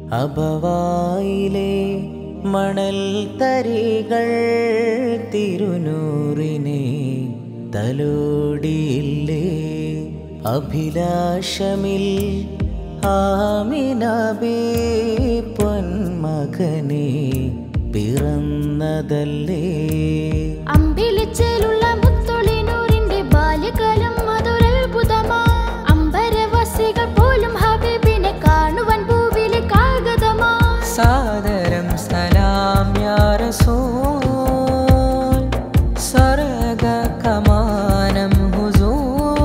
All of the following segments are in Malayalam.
അബവായിലെ മണൽ തരികൾ തിരുനൂറിനെ തലോടിയില്ലേ അഭിലാഷമിൽ ആമിനബേ പൊന്മകനെ പിറന്നതല്ലേ അമ്പിളിച്ചേലുള്ള മുത്തൊളിനൂറിന്റെ ബാല്യകാലം അതൊരത്ഭുതമാ അമ്പരവാസികൾ പോലും ഹബീബിനെ കാണുവാൻ ഭൂവിലെ കാഗതമാ സാദരം സലാം യാ റസൂൽ സ്വർഗ കമാനം ഹുസൂർ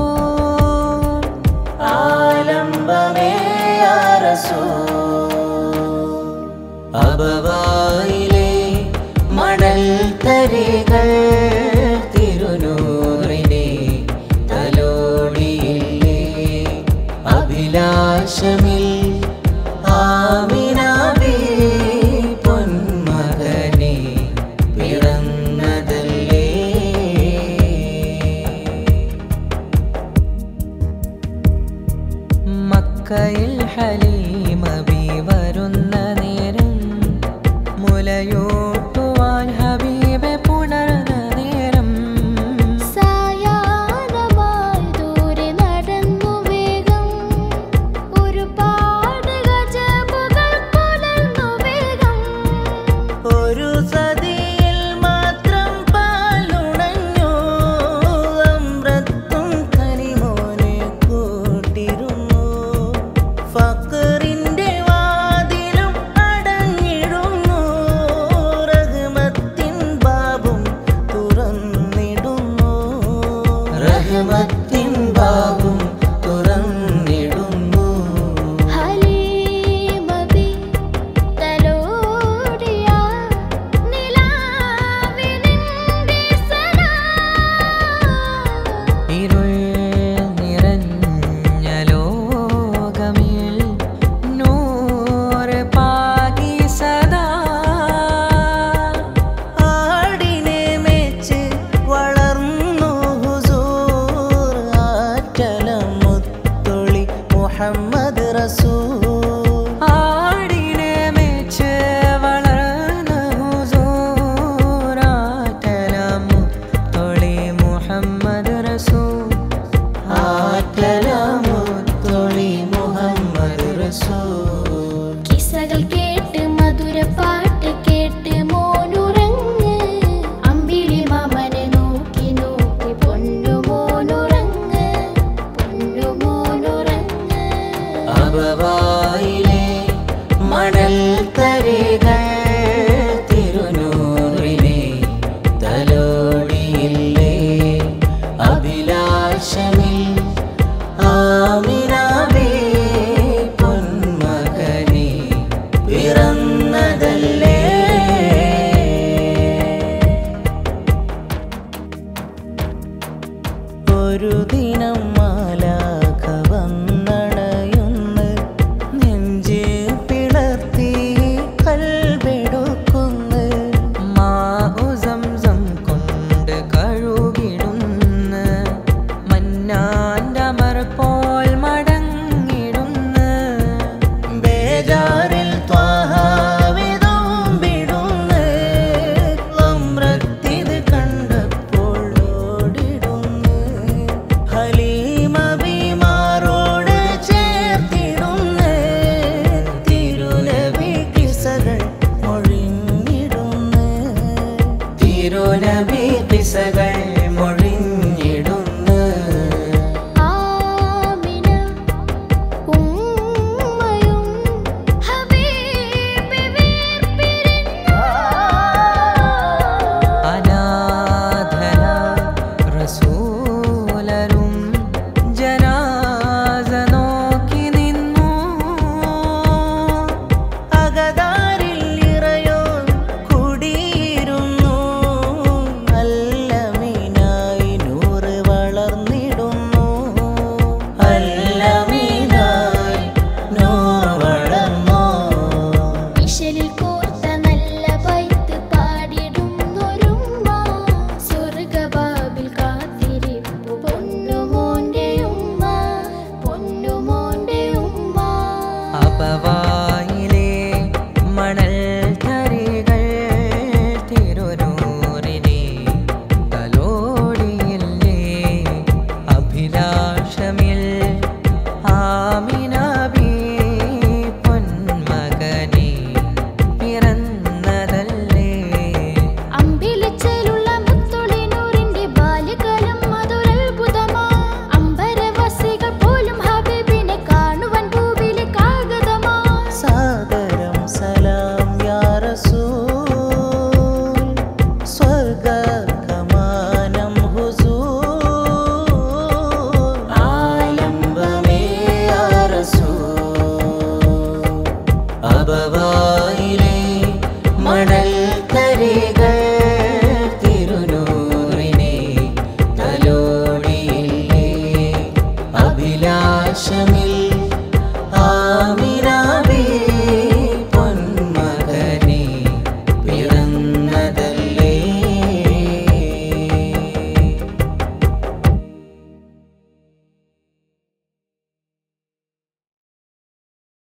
ആലംബമേ യാ റസൂൽ. അബവായിലെ മണൽ തരികൾ തിരുനൂറിനെ തലോടിയില്ലേ അഭിലാഷമിൽ ആമിനാബി പൊന്മകനെ പിറന്നതല്ലേ മക്കയിൽ ഹലീമബി വരുന്ന നേരം മുലയൂട്ടുവാൻ ഹബീബെ പുണർന്ന നേരം സായാഹ്നമായി ദൂരെ നടന്നു വേഗം ഒരുപാട് ഗജബുകൾ പുലർന്നു വേഗം ഒരു സതിയിൽ മാത്രം പാലുണഞ്ഞു അമ്രത്തും കനിമോനെ കൂട്ടിരുന്നു ഫക്റിന്റെ വാതിലും അടഞ്ഞിടുന്നു റഹ്മത്തിൻ ബാബും തുറന്നിടുന്നു റഹ്മത്തിൻ ബാബും തുറന്നിടുന്നു ഹലീമബി തലോടിയ നിലാവിനിന്റെ സലാം ഇരുൾ നിറഞ്ഞ ലോകമിൽ നൂറ് പാകി സദാ ആടിനെ മേച്ച് വളർന്നു ഹുസൂർ ആറ്റലം മുത്തൊളി മുഹമ്മദ് റസൂൽ ആടിനെ മേച്ച് വളർന്ന ഹുസൂറാറ്റലമു തൊളി മുഹമ്മദ് റസൂൽ ആറ്റലം മുത്തൊളി മുഹമ്മദ് റസൂൽ